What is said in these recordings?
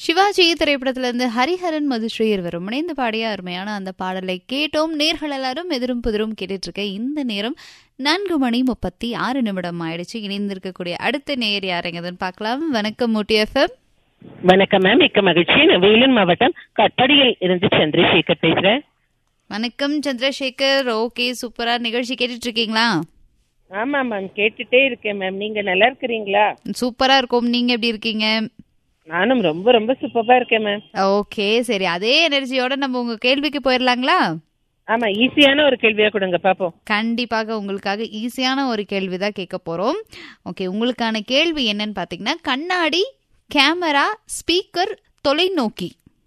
சிவாஜி திரைப்படத்துல இருந்து ஹரிஹரன் மதுஸ்ரீ இருவரும் இணைந்து பாடிய அருமையான அந்த பாடலை கேட்டோம் நேர்கள் எல்லாரும் எதிரும் புதிரும் கேட்டுட்டு இருக்க இந்த நேரம் நான்கு மணி முப்பத்தி ஆறு நிமிடம் ஆயிடுச்சு இணைந்திருக்கக்கூடிய அடுத்த நேர் யாருங்கதுன்னு பார்க்கலாம் வணக்கம் மூட்டி எஃப்எம் வணக்கம் மேம் மிக்க மகிழ்ச்சி நான் வேலூர் மாவட்டம் கட்படியில் இருந்து சந்திரசேகர் பேசுறேன் வணக்கம் சந்திரசேகர் ஓகே சூப்பரா நிகழ்ச்சி கேட்டுட்டு இருக்கீங்களா ஆமா மேம் கேட்டுட்டே இருக்கேன் மேம் நீங்க நல்லா இருக்கிறீங்களா சூப்பரா இருக்கும் நீங்க எப்படி இருக்கீங்க நானும் ரொம்ப ரொம்ப சூப்பரா இருக்கேன் மேம் ஓகே சரி அதே எனர்ஜியோட நம்ம உங்க கேள்விக்கு போயிடலாங்களா ஆமா ஈஸியான ஒரு கேள்வியா கொடுங்க பாப்போம் கண்டிப்பாக உங்களுக்காக ஈஸியான ஒரு கேள்வி தான் கேட்க போறோம் ஓகே உங்களுக்கான கேள்வி என்னன்னு பாத்தீங்கன்னா கண்ணாடி கேமரா ஸ்பீக்கர் தொலைநோக்கி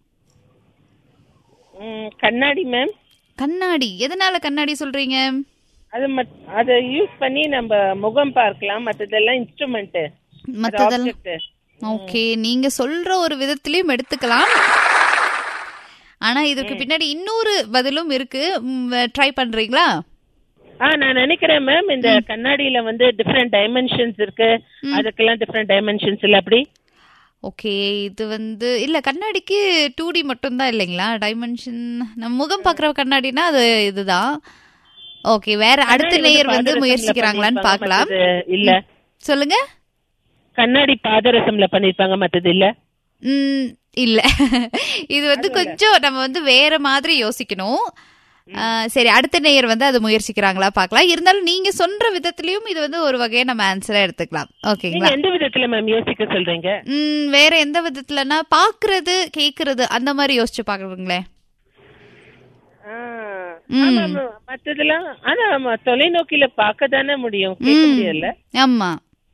ம், கண்ணாடி மேம் கண்ணாடி எதனால கண்ணாடி சொல்றீங்க அது மத்- அதை யூஸ் பண்ணி நம்ம முகம் பார்க்கலாம் மத்ததெல்லாம் இன்ஸ்ட்ருமெண்ட் மத்ததெல்லாம் ஓகே நீங்க சொல்ற ஒரு விதத்திலயும் எடுத்துக்கலாம் ஆனா இதுக்கு பின்னாடி இன்னொரு பதிலும் இருக்கு ட்ரை பண்றீங்களா ஆ நான் நினைக்கிறேன் மேம் இந்த கண்ணாடியில வந்து டிஃப்ரெண்ட் டைமென்ஷன்ஸ் இருக்கு அதுக்கெல்லாம் டிஃப்ரெண்ட் டைமென்ஷன்ஸ் இல்ல அப்படி ஓகே இது வந்து இல்ல கண்ணாடிக்கு டூ டி மட்டும் தான் இல்லைங்களா டைமென்ஷன் நம்ம முகம் பாக்குற கண்ணாடினா அது இதுதான் ஓகே வேற அடுத்த நேயர் வந்து பாதரசம்ல முயற்சிக்கிறாங்களான்னு பண்ணிருப்பாங்க, பார்க்கலாம் மத்தது இல்ல சொல்லுங்க கண்ணாடி பாதரசம்ல பண்ணிருப்பாங்க மத்தது இல்ல ம், இல்ல இது வந்து கொஞ்சம் நம்ம வந்து வேற மாதிரி யோசிக்கணும் ஆ, சரி அடுத்த நேயர் வந்து அது முயற்சிக்கிறாங்களா பார்க்கலாம் இருந்தாலும் நீங்க சொல்ற விதத்திலயும் இது வந்து ஒரு வகையை நம்ம ஆன்சரா எடுத்துக்கலாம் ஓகேங்களா நீங்க எந்த விதத்துல மேம் யோசிக்க சொல்றீங்க ம், வேற எந்த விதத்துலனா பாக்குறது கேக்குறது அந்த மாதிரி யோசிச்சு பாக்குறீங்களேன் ஆ, ஆமா, ஆமா. மத்ததெல்லாம் ஆனா ஆமா, தொலைநோக்கில பார்க்க தானே முடியும் கேட்க முடியல ஆமா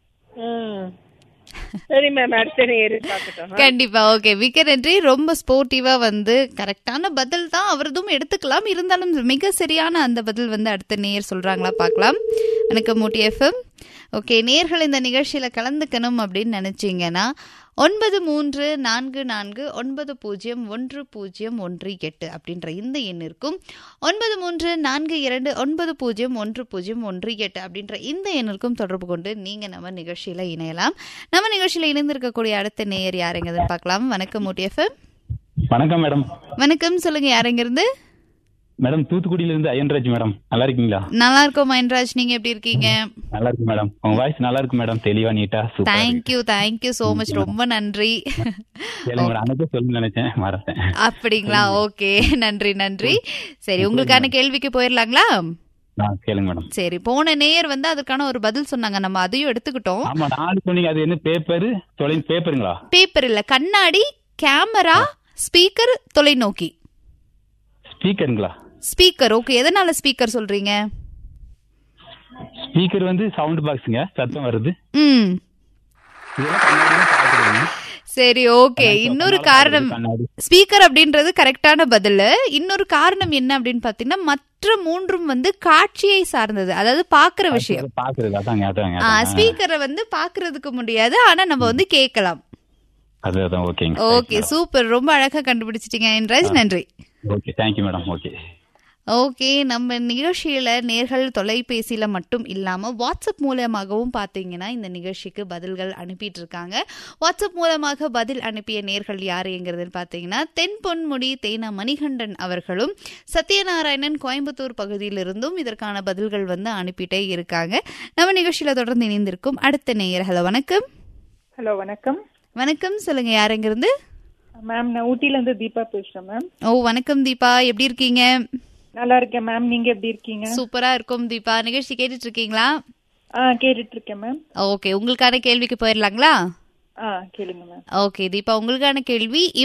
சரி மேம் அடுத்த நேரு பார்க்கட்டும் கண்டிப்பா ஓகே மிக்க நன்றி ரொம்ப ஸ்போர்ட்டிவா வந்து கரெக்டான பதில் தான் அவரதும் எடுத்துக்கலாம் இருந்தாலும் மிக சரியான அந்த பதில் வந்து அடுத்த நேர் சொல்றாங்களா பார்க்கலாம் வணக்கம் மூட்டி எஃப்எம் ஓகே நேர்கள் இந்த நிகழ்ச்சியில கலந்துக்கணும் அப்படின்னு நினைச்சீங்கன்னா ஒன்பது மூன்று நான்கு நான்கு ஒன்பது பூஜ்ஜியம் ஒன்று பூஜ்ஜியம் ஒன்று எட்டு அப்படின்ற இந்த எண் இருக்கும் ஒன்பது மூன்று நான்கு இரண்டு ஒன்பது பூஜ்ஜியம் ஒன்று பூஜ்ஜியம் ஒன்று எட்டு அப்படின்ற இந்த எண்ணிற்கும் தொடர்பு கொண்டு நீங்க நம்ம நிகழ்ச்சியில இணையலாம் நம்ம நிகழ்ச்சியில இணைந்திருக்கக்கூடிய அடுத்த நேயர் யாருங்கதுன்னு பார்க்கலாம் வணக்கம் மூட்டி எஃப்எம் வணக்கம் மேடம் வணக்கம் சொல்லுங்க யாருங்க இருந்து மேடம் தூத்துக்குடியில இருந்து அயன்ராஜ் மேடம் நல்லா இருக்கீங்களா நல்லா இருக்கோம் மயன்ராஜ் நீங்க எப்படி இருக்கீங்க நல்லா இருக்கு மேடம் உங்க வாய்ஸ் நல்லா இருக்கு மேடம் தெளிவா நீட்டா super thank you thank you so much ரொம்ப நன்றி கேளுங்க மேடம் அன்னைக்கே சொல்லு நினைச்சேன் மறந்தேன் அப்படிங்களா ஓகே நன்றி நன்றி சரி உங்களுக்கான கேள்விக்கு போயிடலாங்களா ஆ, கேளுங்க மேடம் சரி போன நேயர் வந்து அதுக்கான ஒரு பதில் சொன்னாங்க நம்ம அதையும் எடுத்துக்கிட்டோம் ஆமா நாலு சொன்னீங்க அது என்ன பேப்பர் தொலை பேப்பருங்களா பேப்பர் இல்ல கண்ணாடி கேமரா ஸ்பீக்கர் தொலைநோக்கி ஸ்பீக்கருங்களா ஸ்பீக்கர் ஓகே எதனால ஸ்பீக்கர் சொல்றீங்க ஸ்பீக்கர் வந்து சவுண்ட் பாக்ஸுங்க சத்தம் வருது ம் இதெல்லாம் கண்ணாடியில பார்க்கறதுங்க. சரி ஓகே இன்னொரு கண்ணாடி காரணம் கண்ணாடி ஸ்பீக்கர் அப்படின்றது கரெக்டான பதில் இன்னொரு காரணம் என்ன அப்படின்னு பாத்தீங்கன்னா மற்ற மூன்றும் வந்து காட்சியை சார்ந்தது அதாவது பாக்குற விஷயம் பாக்குறது அதாங்க அதாங்க அதாங்க. ஸ்பீக்கரை வந்து பாக்குறதுக்கு முடியாது ஆனா நம்ம வந்து கேட்கலாம் அது அதான் ஓகேங்க ஓகே சூப்பர் ரொம்ப அழகா கண்டுபிடிச்சிட்டீங்க என்றாஜ் நன்றி okay thank you madam okay okay நம்ம நிகழ்ச்சியில நேர்கள் தொலைபேசியில மட்டும் இல்லாம வாட்ஸ்அப் மூலமாகவும் பாத்தீங்கன்னா இந்த நிகழ்ச்சிக்கு பதில்கள் அனுப்பிட்டு இருக்காங்க வாட்ஸ்அப் மூலமாக பதில் அனுப்பிய நேர்கள் யாருங்கிறதுன்னு பாத்தீங்கன்னா தென் பொன்முடி தேனா மணிகண்டன் அவர்களும் சத்யநாராயணன் கோயம்புத்தூர் பகுதியிலிருந்தும் இதற்கான பதில்கள் வந்து அனுப்பிட்டே இருக்காங்க நம்ம நிகழ்ச்சியில தொடர்ந்து இணைந்திருக்கும் அடுத்த நேயர் ஹலோ வணக்கம் ஹலோ வணக்கம் வணக்கம் சொல்லுங்க யாருங்கிருந்து மேம் நான் ஊட்டில இருந்து தீபா பேசுறேன் மேம் ஓ வணக்கம் தீபா எப்படி இருக்கீங்க நல்லா இருக்கேன் மேம் நீங்க எப்படி இருக்கீங்க சூப்பரா இருக்கும் தீபா நிகழ்ச்சி கேட்டுட்டு இருக்கீங்களா ஆ கேட்டுட்டு இருக்கேன் மேம் ஓகே உங்களுக்கான கேள்விக்கு போயிடலாங்களா ஆ கேளுங்க மேம் ஓகே தீபா உங்களுக்கான கேள்வி